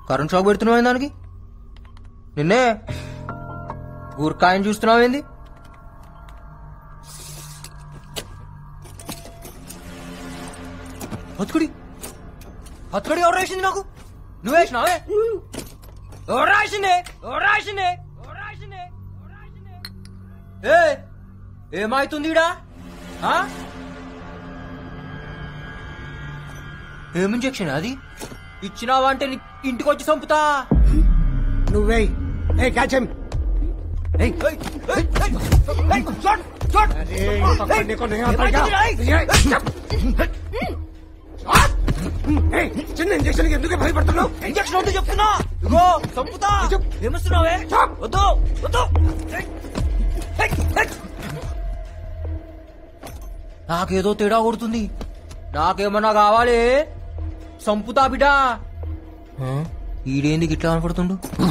Current shock పెడుతున్నావు ఏంది దానికి నిన్నే గుర్కాయని చూస్తున్నావు ఏంది హత్కుడి హత్కుడి ఎవరు రాసింది నాకు నువ్వు వేసినావే ఎవరు రాసింది ఎవరు రాసింది ఎవరు రాసింది ఎవరు రాసింది? ఏ ఏమైతుంది ఈడ ఆ? ఏం ఇంజక్షన్ అది ఇచ్చినావా అంటే నీ ఇంటికి వచ్చి చంపుతా నువ్వే ఏ క్యాచ్ హిమ్ ఏయ్, ఏయ్, ఏయ్, ఏయ్, ఏయ్, షాట్, షాట్. చిన్న ఇంజక్షన్ ఎందుకు భయపడుతున్నావు ఇంజక్షన్ వద్దు చెప్తున్నా ఇగో చంపుతా ఏమిస్తున్నావే వద్దు వద్దు ఏయ్, ఏయ్, ఏయ్. నాకేదో తేడా కొడుతుంది నాకేమన్నా కావాలి సంపుతా బిడ్డా ఆ, ఈడేంది గిట్లా కనపడుతుండు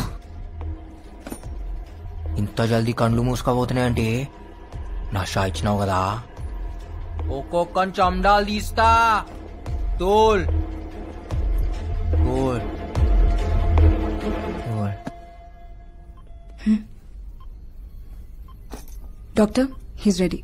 ఇంత జల్దీ కండ్లు మూసుకోబోతున్నాయంటే నా షా ఇచ్చినావు కదా ఒక్కొక్క చమ్డాలు తీస్తా తోల్ తోల్ తోల్ Doctor, he's ready.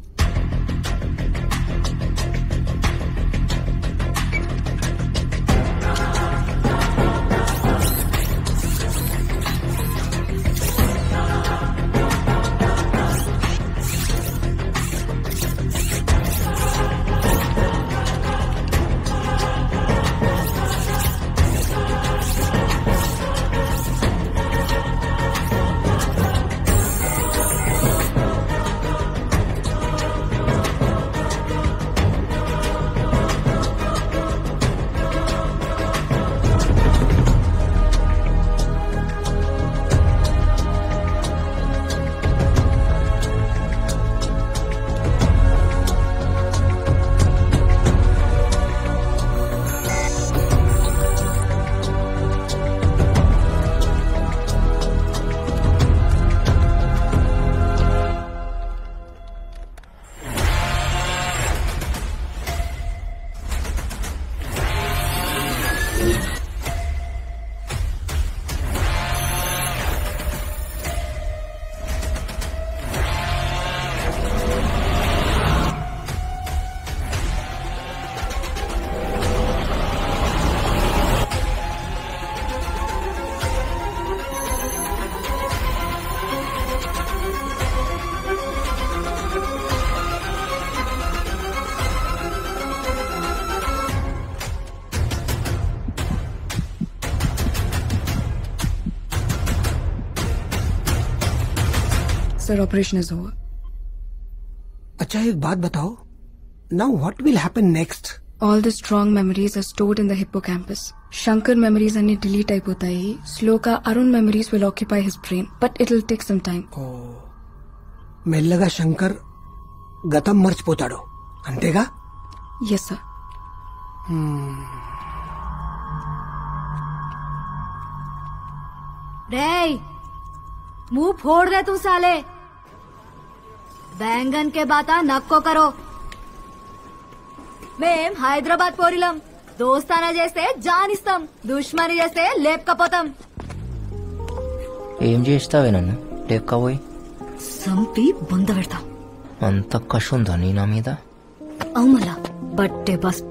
Sir, operation is over. अच्छा एक बात बताओ now what will happen next All the strong memories are stored in the hippocampus. Shankar memories అన్ని delete అయిపోతాయి స్లోగా Arun memories will occupy his brain, but it'll take some time. మెల్లగా శంకర్ గతం మర్చిపోతాడు అంతేగా Yes, sir. रे मुंह फोड़ दे तू साले बैंगन के बाता నక్కో కరో మేం హైదరాబాద్ పోరిలం దోస్తానా చేస్తే జానిస్తాం దుష్మని చేస్తే లేపకపోతాం ఏం చేస్తావే నన్ను లేకపోయి సంపి బొంద పెడతాం అంత కష్ ఉందా నీ నా మీద అవుమలా బట్టే బస్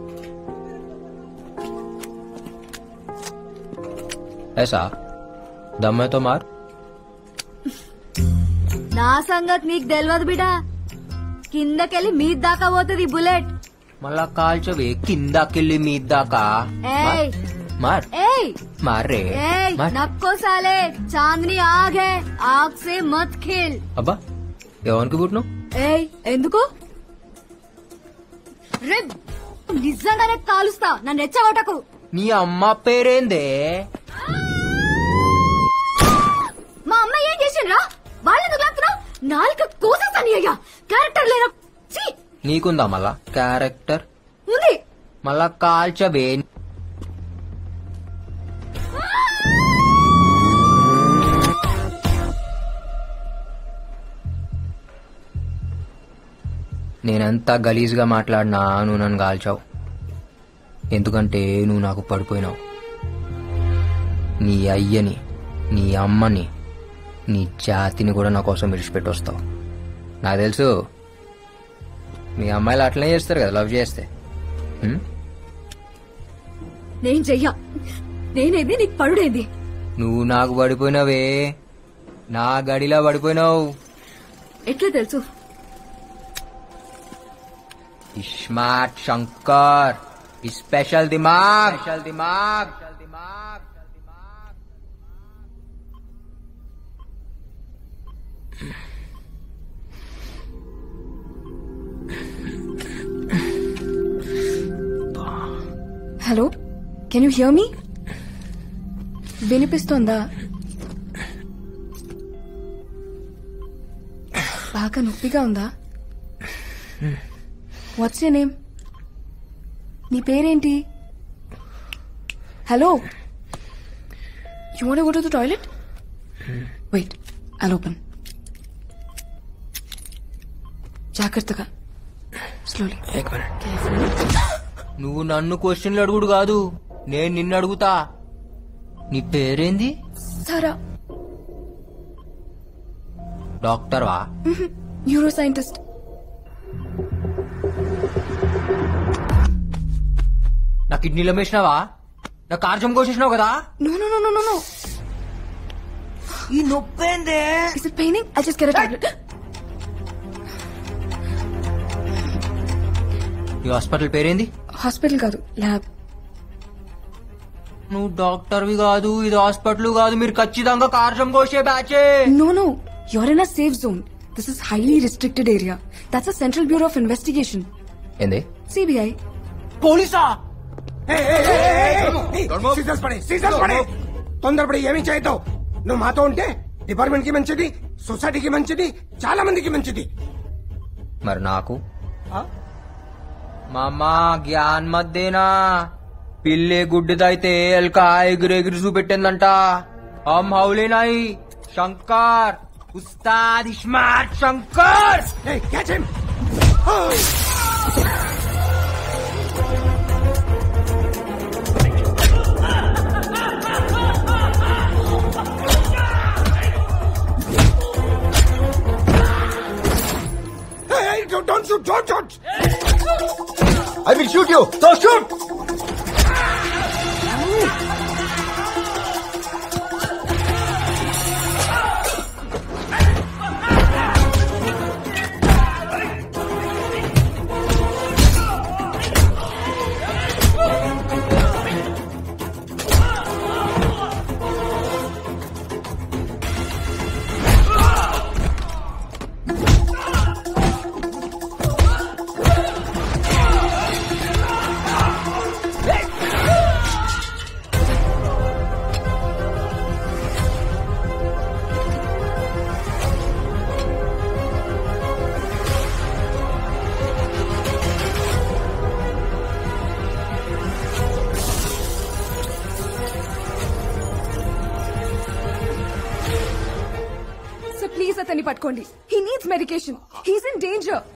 ऐसा दम है तो मार నా సంగతి నీకు తెలియదు బిడా కిందకెళ్ళి మీద దాకా పోతుంది బుల్లెట్ మళ్ళా కాల్చవే కిందకెళ్ళి మీద దాకా ఏయ్ మార్ ఏయ్ మార్ రే ఏయ్ మార్ నక్కో సాలే చాందనీ ఆగ్ హై ఆగ్ సే మత్ ఖేల్ అబ్బా ఎవరికి పుట్టినావు ఏయ్ ఎందుకు రే నిజంగానే కాలుస్తా నన్ను ఎచ్చగొట్టకు నీ అమ్మ పేరేందే మా అమ్మ ఏం చేసిండ్రా వాళ్ళెందుకు లాగుతున్నావు నాలుక కోసేస్తాను అయ్యా క్యారెక్టర్ లేరా ఛీ, నీకుందా మళ్ళా క్యారెక్టర్ ఉంది మళ్ళా కాల్చవే నేనెంత గలీజ్గా మాట్లాడినా నువ్వు నన్ను కాల్చావు ఎందుకంటే నువ్వు నాకు పడిపోయినావు నీ అయ్యని నీ అమ్మని నీ జాతిని కూడా నా కోసం విడిచిపెట్టి వస్తావు నాకు తెలుసు మీ అమ్మాయిలు అట్లనే చేస్తారు కదా లవ్ చేస్తే హ్మ్? నేను చెయ్యా నేనేంది నీకు పడుడేంది నువ్వు నాకు పడిపోయినావే నా గడిలా పడిపోయినావు ఎట్లా తెలుసు స్మార్ట్ శంకర్ స్పెషల్ దిమాగ్ స్పెషల్ దిమాగ్ hello can you hear me వినిపిస్తోందా బాగా నొప్పిగా ఉందా వాట్స్ యర్ నేమ్ నీ పేరేంటి hello you want go to the toilet wait I'll open జాగ్రత్తగా స్లోలీ నువ్వు నన్ను క్వశ్చన్లు అడుగుడు కాదు నేను నిన్ను అడుగుతా నీ పేరేంది సారా డాక్టర్ వా న్యూరో సైంటిస్ట్ నా కిడ్నీలో వేసినావా నా కార్జం కోసేసినావు కదా no no no no no no ఈ నొప్పేందే Is it paining? I'll just get a tablet. ఈ హాస్పిటల్ పేరేంది హాస్పిటల్ కాదు ల్యాబ్ నువ్వు డాక్టర్వి కాదు ఇది హాస్పిటల్ కాదు మీరు ఖచ్చితంగా కార్జం కోసే బ్యాచే no no you're in a safe zone this is highly restricted area that's a central bureau of investigation ఏంది సిబిఐ పోలీసా సీజర్స్ పడే సీజర్స్ పడే తొందరపడి ఏమీ చేయొద్దు నువ్వు మాతో ఉంటే డిపార్ట్మెంట్ కి మంచిది సొసైటీకి మంచిది చాలా మందికి మంచిది మరి నాకు మామా జ్ఞాన్ మధ్యేనా పిల్లే గుడ్డిదైతే ఎల్క ఎగిరి ఎగిరి చూపెట్టిందంట హమ్ హౌలేనాయి Shankar Ustad smart Shankar Hey, catch him! Hey, hey, don't, don't shoot, don't shoot! I will shoot you. So shoot. So please అతన్ని పట్టుకోండి he needs medication he's in danger